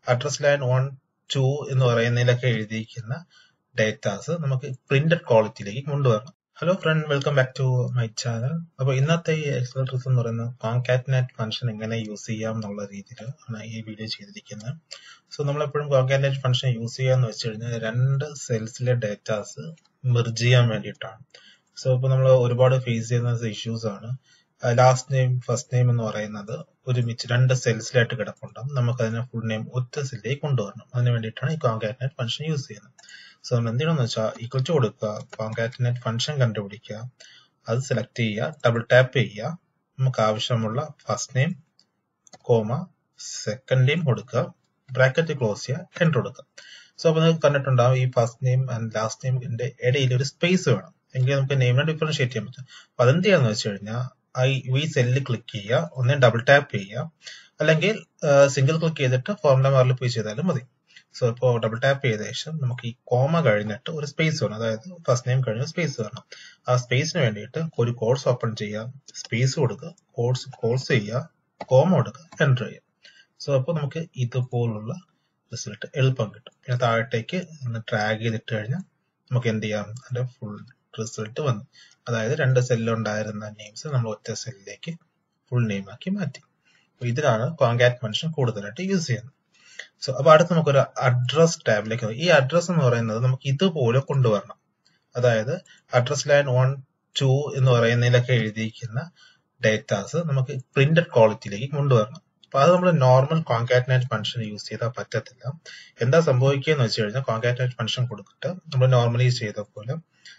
Address line one two എന്ന് പറയുന്നതിലൊക്കെ എഴുതിയിരിക്കുന്ന datas നമുക്ക് പ്രിന്റഡ് ക്വാളിറ്റിയിലേക്ക് കൊണ്ടുവരണം hello friend welcome back to my channel അപ്പോൾ ഇന്നത്തെ ഈ എക്സ്പ്ലോട്ടർസ് എന്ന് പറയുന്ന കോൺകാറ്റിനേറ്റ് ഫംഗ്ഷൻ എങ്ങനെ യൂസ് ചെയ്യാം എന്നുള്ള രീതിയിൽ ആണ് ഈ വീഡിയോ ചെയ്തിരിക്കുന്നത് സോ നമ്മളെപ്പോഴും കോൺകാറ്റിനേറ്റ് ഫംഗ്ഷൻ യൂസ് ചെയ്യാന്ന് വെച്ച് കഴിഞ്ഞാൽ രണ്ട് സെൽസിലെ ഡേറ്റാസ് മെർജ് ചെയ്യാൻ വേണ്ടിയിട്ടാണ് സോ ഇപ്പോൾ നമ്മൾ ഒരുപാട് ഫേസ് ചെയ്യുന്ന ഇഷ്യൂസ് ആണ് ലാസ്റ്റ് നെയിം ഫസ്റ്റ് നെയിം എന്ന് പറയുന്നത് ഒരുമിച്ച് രണ്ട് സെൽസിലായിട്ട് കിടപ്പുണ്ടാവും നമുക്ക് അതിനെ ഫുൾ നെയിം ഒറ്റ സെല്ലിലേക്ക് കൊണ്ടുവരണം അതിന് വേണ്ടിയിട്ടാണ് ഈ കോൺകാറ്റിനേറ്റ് ഫംഗ്ഷൻ യൂസ് ചെയ്യുന്നത് സോ നമ്മൾ എന്ത് ചെയ്യണമെന്ന് വെച്ചാൽ ഈക്വൽ ടു കൊടുക്കുക കോൺകാറ്റിനേറ്റ് ഫംഗ്ഷൻ കണ്ടുപിടിക്കുക അത് സെലക്ട് ചെയ്യുക ഡബിൾ ടാപ്പ് ചെയ്യുക നമുക്ക് ആവശ്യമുള്ള first name comma second name കൊടുക്കുക ബ്രാക്കറ്റ് ക്ലോസ് ചെയ്യുക എൻ്റർ കൊടുക്കുക സോ അപ്പോൾ നിങ്ങൾക്ക് കണ്ടിട്ടുണ്ടാവും ഈ ഫസ്റ്റ് നെയിം ആൻഡ് ലാസ്റ്റ് നെയിമിന്റെ ഇടയിൽ ഒരു സ്പേസ് വേണം എങ്കിൽ നമുക്ക് നെയിമിനെ ഡിഫറൻഷിയേറ്റ് ചെയ്യാൻ പറ്റും അപ്പൊ അതെന്ത് ചെയ്യാന്ന് വെച്ച് കഴിഞ്ഞാൽ ഈ സെല്ലിൽ ക്ലിക്ക് ചെയ്യുക ഒന്നേ ഡബിൾ ടാപ്പ് ചെയ്യുക അല്ലെങ്കിൽ സിംഗിൾ ക്ലിക്ക് ചെയ്തിട്ട് ഫോർമുല ബാറിൽ പോയി ചെയ്താലും മതി സോ ഇപ്പോൾ ഡബിൾ ടാപ്പ് ചെയ്ത ശേഷം നമുക്ക് ഈ കോമ കഴിഞ്ഞിട്ട് ഒരു സ്പേസ് വേണം അതായത് ഫസ്റ്റ് നെയിം കഴിഞ്ഞ സ്പേസ് വേണം ആ സ്പേസിന് വേണ്ടിയിട്ട് ഒരു കോഴ്സ് ഓപ്പൺ ചെയ്യുക സ്പേസ് കൊടുക്കുക കോഴ്സ് ക്ലോസ് ചെയ്യുക കോമ കൊടുക്കുക എൻ്റർ ചെയ്യുക സോ അപ്പോൾ നമുക്ക് ഇതുപോലുള്ള റിസൾട്ട് എളുപ്പം കിട്ടും പിന്നെ താഴത്തേക്ക് ട്രാഗ് ചെയ്തിട്ട് കഴിഞ്ഞാൽ നമുക്ക് എന്ത് ചെയ്യാം അതിന്റെ ഫുൾ റിസൾട്ട് വന്നു അതായത് രണ്ട് സെല്ലുണ്ടായിരുന്ന നെയിംസ് നമ്മൾ ഒറ്റ സെല്ലിലേക്ക് ഫുൾ നെയിം ആക്കി മാറ്റി ഇതിലാണ് കോൺകാറ്റ് ഫംഗ്ഷൻ കൂടുതലായിട്ട് യൂസ് ചെയ്യുന്നത് സോ അപ്പൊ അടുത്ത് നമുക്കൊരു അഡ്രസ് ടാബിലേക്ക് ഈ അഡ്രസ് എന്ന് പറയുന്നത് നമുക്ക് ഇതുപോലെ കൊണ്ടുവരണം അതായത് അഡ്രസ് ലൈൻ വൺ ടു എന്ന് പറയുന്നതിലൊക്കെ എഴുതിയിരിക്കുന്ന ഡേറ്റാസ് നമുക്ക് പ്രിന്റഡ് ക്വാളിറ്റിയിലേക്ക് കൊണ്ടുവരണം അപ്പൊ അത് നമ്മൾ നോർമൽ കോൺകാറ്റിനേറ്റ് ഫംഗ്ഷൻ യൂസ് ചെയ്താൽ പറ്റത്തില്ല എന്താ സംഭവിക്കുക എന്ന് വെച്ച് കഴിഞ്ഞാൽ കോൺകാറ്റിനേറ്റ് ഫംഗ്ഷൻ കൊടുത്തിട്ട് നമ്മൾ നോർമലി ചെയ്ത പോലെ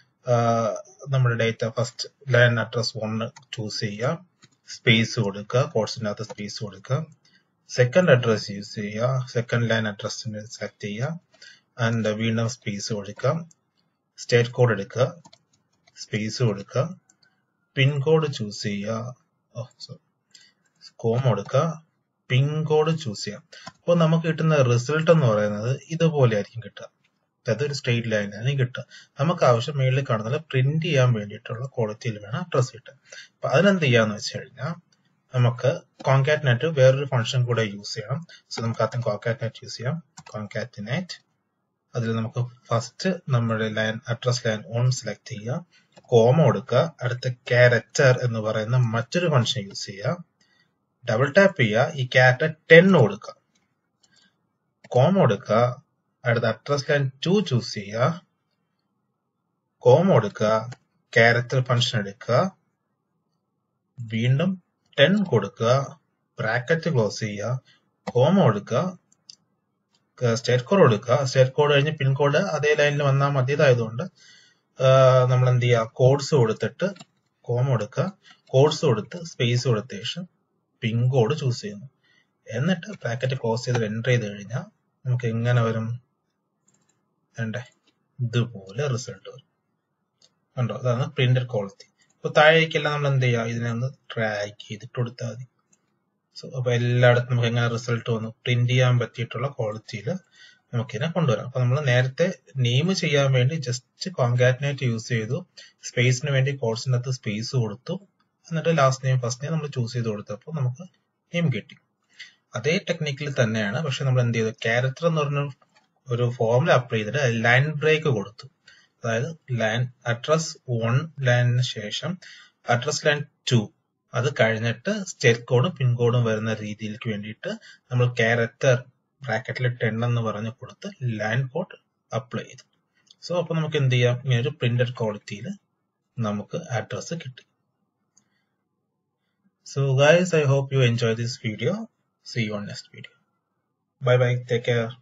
നമ്മുടെ data first line address one choose ചെയ്യുക സ്പേസ് കൊടുക്കുക കോഴ്സിനകത്ത് സ്പേസ് കൊടുക്കുക സെക്കൻഡ് അഡ്രസ് യൂസ് ചെയ്യുക സെക്കൻഡ് ലൈൻ അഡ്രസ്സിന് സെലക്ട് ചെയ്യുക ആൻഡ് വീണ്ടും സ്പേസ് കൊടുക്കുക സ്റ്റേറ്റ് കോഡ് എടുക്കുക സ്പേസ് കൊടുക്കുക പിൻ കോഡ് ചൂസ് ചെയ്യുക കോം കൊടുക്കുക പിൻ കോഡ് ചൂസ് ചെയ്യാം അപ്പോൾ നമുക്ക് കിട്ടുന്ന റിസൾട്ട് എന്ന് പറയുന്നത് ഇതുപോലെ ആയിരിക്കും കിട്ടുക അതായത് ഒരു സ്ട്രെയിറ്റ് ലൈൻ ആണ് കിട്ടുക നമുക്ക് ആവശ്യം മേളിൽ കാണുന്നത് പ്രിന്റ് ചെയ്യാൻ വേണ്ടിയിട്ടുള്ള ക്വാളിറ്റിയിൽ വേണം അഡ്രസ് കിട്ടുക അപ്പൊ അതിനെന്ത് ചെയ്യാന്ന് വെച്ച് കഴിഞ്ഞാൽ നമുക്ക് കോൺകാറ്റിനേറ്റ് വേറൊരു ഫംഗ്ഷൻ കൂടെ യൂസ് ചെയ്യണം സോ നമുക്ക് ആദ്യം കോൺകാറ്റിനേറ്റ് യൂസ് ചെയ്യാം കോൺകാറ്റിനേറ്റ് അതിൽ നമുക്ക് ഫസ്റ്റ് നമ്മുടെ line address line one select ചെയ്യുക കോമ കൊടുക്കുക അടുത്ത ക്യാരക്ടർ എന്ന് പറയുന്ന മറ്റൊരു ഫംഗ്ഷൻ യൂസ് ചെയ്യുക ഡബിൾ ടാപ്പ് ചെയ്യുക ഈ ക്യാരക്ടർ ടെൻ കൊടുക്കുക കോമ കൊടുക്കുക അടുത്ത അഡ്രസ് ലൈൻ ടു ചൂസ് ചെയ്യുക കോമ കൊടുക്കുക ക്യാരക്ടർ ഫംഗ്ഷൻ എടുക്കുക വീണ്ടും ടെൻ കൊടുക്കുക ബ്രാക്കറ്റ് ക്ലോസ് ചെയ്യുക കോമ കൊടുക്കുക സ്റ്റേറ്റ് കോഡ് കൊടുക്കുക സ്റ്റേറ്റ് കോഡ് കഴിഞ്ഞ് പിൻ കോഡ് അതേ ലൈനിൽ വന്നാൽ മതിയതായതുകൊണ്ട് നമ്മൾ എന്ത് ചെയ്യുക കോഡ്സ് കൊടുത്തിട്ട് കോമ കൊടുക്കുക കോഡ്സ് കൊടുത്ത് സ്പേസ് കൊടുത്ത ശേഷം പിൻ കോഡ് ചൂസ് ചെയ്യുന്നു എന്നിട്ട് ബ്രാക്കറ്റ് ക്ലോസ് ചെയ്ത് എൻ്റർ ചെയ്ത് കഴിഞ്ഞാൽ നമുക്ക് എങ്ങനെ വരും വേണ്ടേ ഇതുപോലെ റിസൾട്ട് വരും കണ്ടോ അതാണ് പ്രിന്റഡ് ക്വാളിറ്റി അപ്പൊ താഴേക്കെല്ലാം നമ്മൾ എന്ത് ചെയ്യുക ഇതിനെ ഒന്ന് ട്രാക്ക് ചെയ്തിട്ട് കൊടുത്താൽ മതി സോ അപ്പൊ എല്ലായിടത്തും നമുക്ക് എങ്ങനെ റിസൾട്ട് വന്നു പ്രിന്റ് ചെയ്യാൻ പറ്റിയിട്ടുള്ള ക്വാളിറ്റിയിൽ നമുക്കിതിനെ കൊണ്ടുവരാം അപ്പൊ നമ്മൾ നേരത്തെ നെയിം ചെയ്യാൻ വേണ്ടി ജസ്റ്റ് കോൺകാറ്റിനേറ്റ് യൂസ് ചെയ്തു സ്പേസിന് വേണ്ടി കോഴ്സിനകത്ത് സ്പേസ് കൊടുത്തു എന്നിട്ട് ലാസ്റ്റ് നെയിം ഫസ്റ്റ് നെയിം നമ്മൾ ചൂസ് ചെയ്ത് കൊടുത്തപ്പോൾ നമുക്ക് നെയിം കിട്ടി അതേ ടെക്നിക്കിൽ തന്നെയാണ് പക്ഷെ നമ്മൾ എന്ത് ചെയ്തു ക്യാരക്ടർ എന്ന് പറഞ്ഞ ഒരു ഫോമിൽ അപ്ലൈ ചെയ്തിട്ട് ലൈൻ ബ്രേക്ക് കൊടുത്തു അതായത് ലൈൻ അഡ്രസ് വൺ ലൈനിന് ശേഷം അഡ്രസ് ലൈൻ ടു അത് കഴിഞ്ഞിട്ട് സ്റ്റേറ്റ് കോഡും പിൻ കോഡും വരുന്ന രീതിയിലേക്ക് വേണ്ടിയിട്ട് നമ്മൾ ക്യാരക്ടർ ബ്രാക്കറ്റിൽ ടെൻ എന്ന് പറഞ്ഞ് കൊടുത്ത് ലൈൻ കോഡ് അപ്ലൈ ചെയ്തു സോ അപ്പൊ നമുക്ക് എന്ത് ചെയ്യാം ഇങ്ങനെ ഒരു പ്രിന്റഡ് ക്വാളിറ്റിയിൽ നമുക്ക് അഡ്രസ് കിട്ടി so guys I hope you enjoy this video See you on next video. Bye bye. Take care.